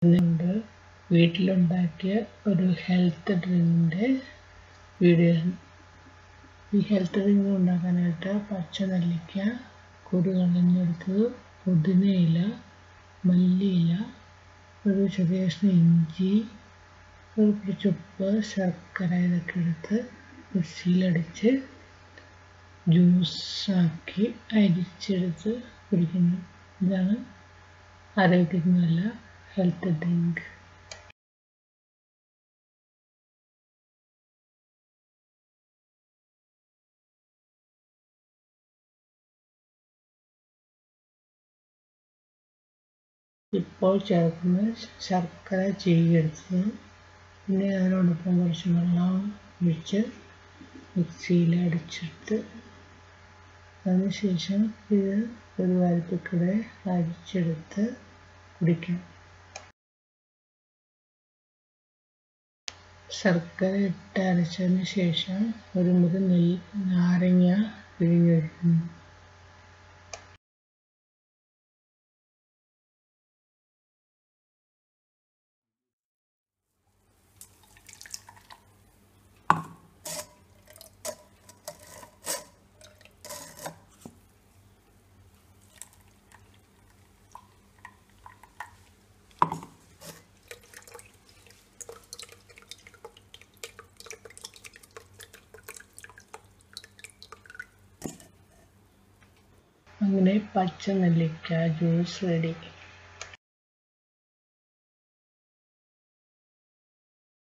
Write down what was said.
ഉണ്ട് വീട്ടിലുണ്ടാക്കിയ ഒരു ഹെൽത്ത് ഡ്രിങ്കിൻ്റെ വീഡിയോ ഈ ഹെൽത്ത് ഡ്രിങ്ക് ഉണ്ടാക്കാനായിട്ട് പച്ച നെല്ലിക്ക കുരു കളഞ്ഞെടുത്തത് പുതിനയില മല്ലിയില ഒരു ചെറിയ കഷ്ണം ഇഞ്ചി ഒരു കുറച്ച് ഉപ്പ് ശർക്കര ഇതൊക്കെ എടുത്ത് മിക്സിയിലടിച്ച് ജ്യൂസാക്കി അരിച്ചെടുത്ത് കുടിക്കുന്നു ഇതാണ് ആരോഗ്യത്തിന് നല്ല ഹെൽത്ത് ഡ്രിങ്ക് ഇപ്പോൾ ചേർക്കുന്ന ശർക്കര ചീകിയെടുത്തത് പിന്നെ അതിനോടൊപ്പം കുറച്ച് വെള്ളം ഒഴിച്ച് മിക്സിയിൽ അടിച്ചെടുത്ത് അതിനുശേഷം ഇത് ഒരു വാരത്തിക്കൂടെ അരിച്ചെടുത്ത് കുടിക്കാം ശർക്കര ഇട്ട് അരച്ചതിന് ശേഷം ഒരു മുറി നെല്ല് നാരങ്ങ പിഴിഞ്ഞൊഴിക്കുന്നു അങ്ങനെ പച്ച നെല്ലിക്ക ജ്യൂസ് റെഡി